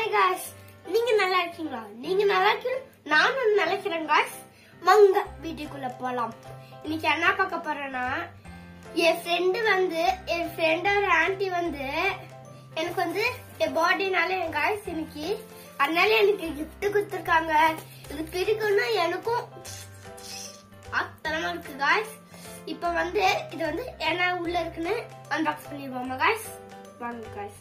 hi guys நீங்க நல்லா இருக்கீங்களா நீங்க நல்லா இருக்கீங்க நானும் நல்லா இருக்கிறேன் காய்ஸ் மங்க வீட்டுக்குள்ள போலாம் இன்னைக்கு என்ன பார்க்க போறேன்னா என் ஃப்ரெண்டு வந்து என் ஃப்ரெண்டோட ஆன்ட்டி வந்து எனக்கு வந்து என் பர்த்டேனால என் காய்ஸ் இன்னைக்கு அதனால எனக்கு gift கொடுத்துருக்காங்க இது பிடிக்கும்னா எனக்கும் ஆத்தனமா இருக்கு காய்ஸ் இப்போ வந்து இது வந்து என்ன உள்ள இருக்குன்னு அன்பாக்ஸ் பண்ணிடுவோமா காய்ஸ் வாங்க காய்ஸ்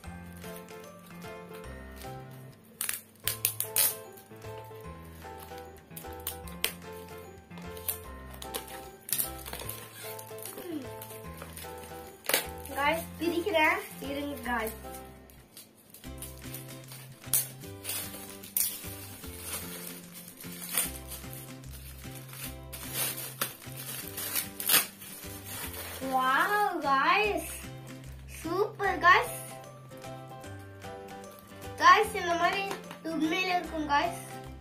காய்ஸ் பிரிக்கிறேன் இருங்க guys wow guys super guys guys இந்த மாதிரி உண்மையில இருக்கும் காய்ஸ்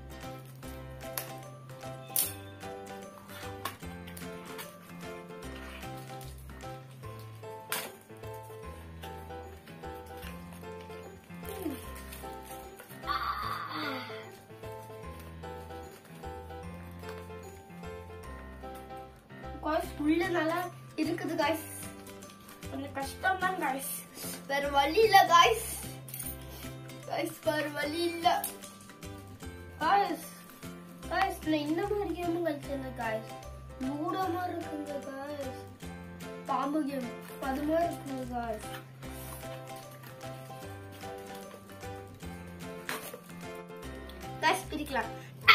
காய்ஸ் உள்ள நல்லா இருக்குது காய்ஸ் கொஞ்சம் கஷ்டம் தான் காய்ஸ் வேற வழி இல்ல காய்ஸ் காய்ஸ் வேற வழி இல்ல காய்ஸ் காய்ஸ் நான் இந்த மாதிரி கேமும் கழிச்சிருந்தேன் காய்ஸ் லூடோ மாதிரி இருக்குங்க காய்ஸ் பாம்பு கேம் அது மாதிரி இருக்குங்க காய்ஸ் காய்ஸ் பிரிக்கலாம்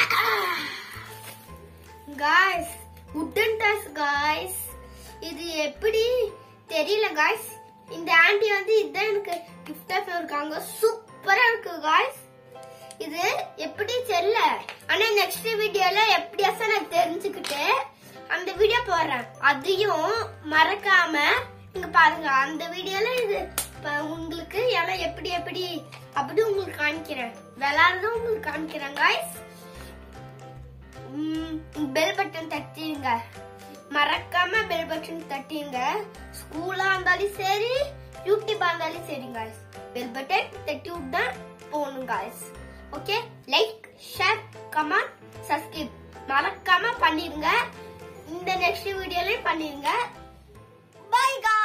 காய்ஸ் உட்டன் டாஸ் காய்ஸ் இது எப்படி தெரியல காய்ஸ் இந்த ஆண்டி வந்து இதான் எனக்கு கிஃப்டா இருக்காங்க சூப்பரா இருக்கு காய்ஸ் இது எப்படி தெரியல ஆனா நெக்ஸ்ட் வீடியோல எப்படியாச நான் தெரிஞ்சுக்கிட்டு அந்த வீடியோ போடுறேன் அதையும் மறக்காம நீங்க பாருங்க அந்த வீடியோல இது இப்ப உங்களுக்கு எல்லாம் எப்படி எப்படி அப்படி உங்களுக்கு காமிக்கிறேன் விளையாடுறதும் உங்களுக்கு காமிக்கிறேன் காய்ஸ் பெல் பட்டன் தட்டிடுங்க மறக்காம பெல் பட்டன் தட்டிடுங்க ஸ்கூலா இருந்தாலும் சரி யூடியூபா இருந்தாலும் சரி காய்ஸ் பெல் பட்டன் தட்டி விட்டா போகணும் guys okay like share comment subscribe மறக்காம பண்ணிருங்க இந்த நெக்ஸ்ட் வீடியோலயும் பண்ணிருங்க பை காய்ஸ்